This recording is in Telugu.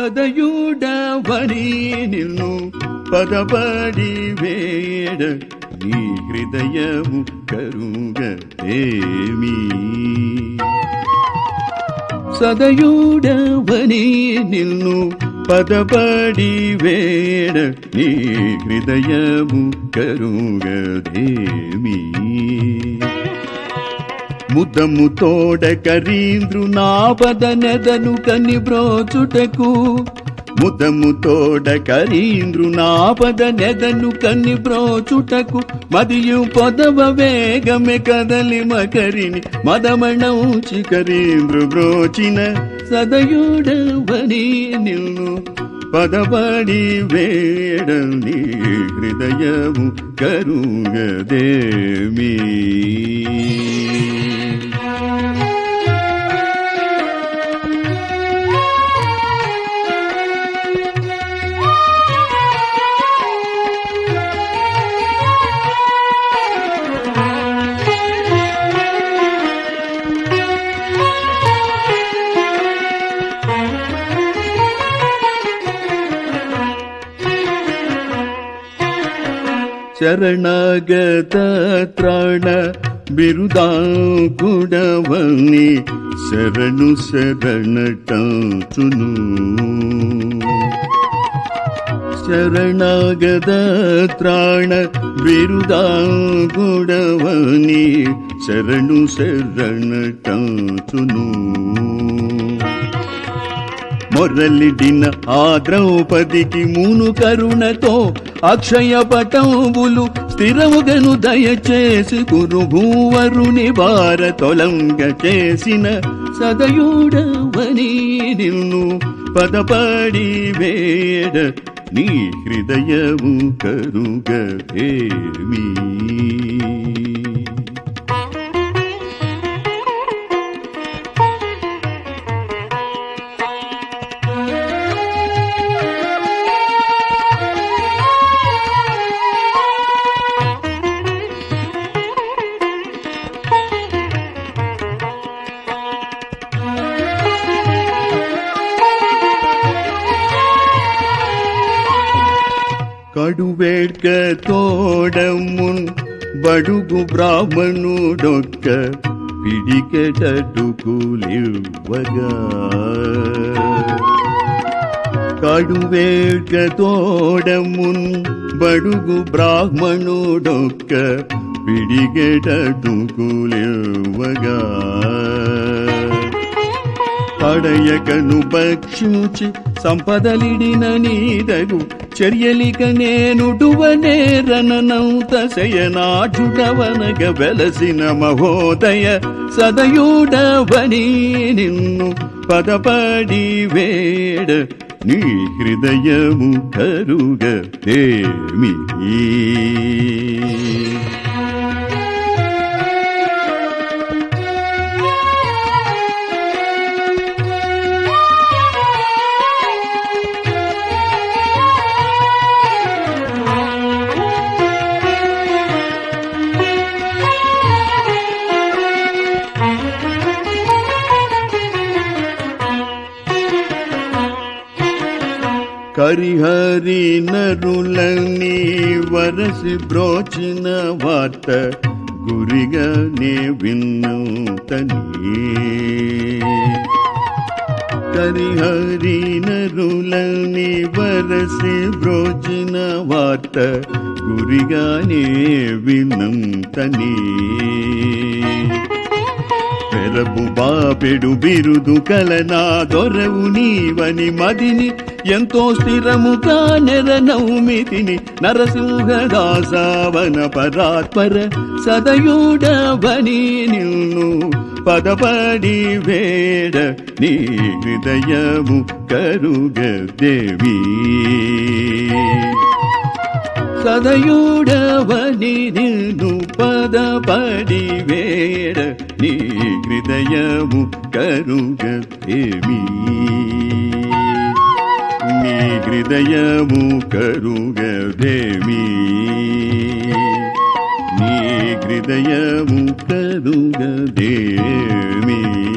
సదయుడవని నిన్ను పదపడి వేడ నీ హృదయము కరుగేమి సదయుడవని నిన్ను పదపడి వేడ నీ హృదయము కరుగదేమి ముదము తోడ కరీంద్రు నాపద నెదను కని బ్రోచుటకు ముదము తోడ కరీంద్రు నాపద నెదను కని బ్రోచుటకు మదియు పొదవ వేగమె కదలి మకరిని మదమణౌచి కరీంద్రు బ్రోచిన సదయుడవని నిన్ను పదపడి వేడని హృదయము కరుగదేమీ ಶರಣಗತ ತ್ರಾಣ ಬಿರುದಾಂಕುಡವನಿ ಶರಣು ಶರಣಟುನು ಶರಣಾಗದ ತ್ರಾಣ ಬಿರುದಾಂಕುಡವನಿ ಶರಣು ಶರಣಟುನು మొర్రలిడిన ఆ ద్రౌపదికి మూను కరుణతో అక్షయ పటంబులు స్థిరముగను దయచేసి కురు భూవరుని వార తొలంగ చేసిన సదయుడవని నిన్ను పదపడి వేడ నీ హృదయము కరుగేమీ కడువేడ్క తోడమున్ బడుగు బ్రాహ్మణుడొక్క పిడికెటటుకులివ్వగా కడువేడ్క తోడమున్ బడుగు బ్రాహ్మణుడొక్క పిడికెటటుకులివ్వగా పడయకను భక్షించి సంపదలిడిన నీదగు చర్యలిక నేనుడువనేరనంత శయనాఢుడవనగ వెలసిన మహోదయ సదయుడవని నిన్ను పదపడి వేడ నీ హృదయము కరుగేమి కరిహరి నరులని వరసి బ్రోచిన వార్త గురిగా నే విన్ను తని కరిహరి నరులని వరసి బ్రోచిన వార్త గురిగానే వినంతని పెరబు బాపెడు బిరుదు కలనా దొరవు నీవని మదిని ఎంతో స్థిరముగా నెర నౌమితిని నరసింహదాసావన పరాత్పర సదయుడవని నిన్ను పదపడి వేడ నీ హృదయము కరుగదేవి సదయుడవని నిన్ను పదపడి వేడ నీ హృదయము కరుగదేవి నీ హృదయము కరుగదేవి నీ హృదయము కరుగదేవి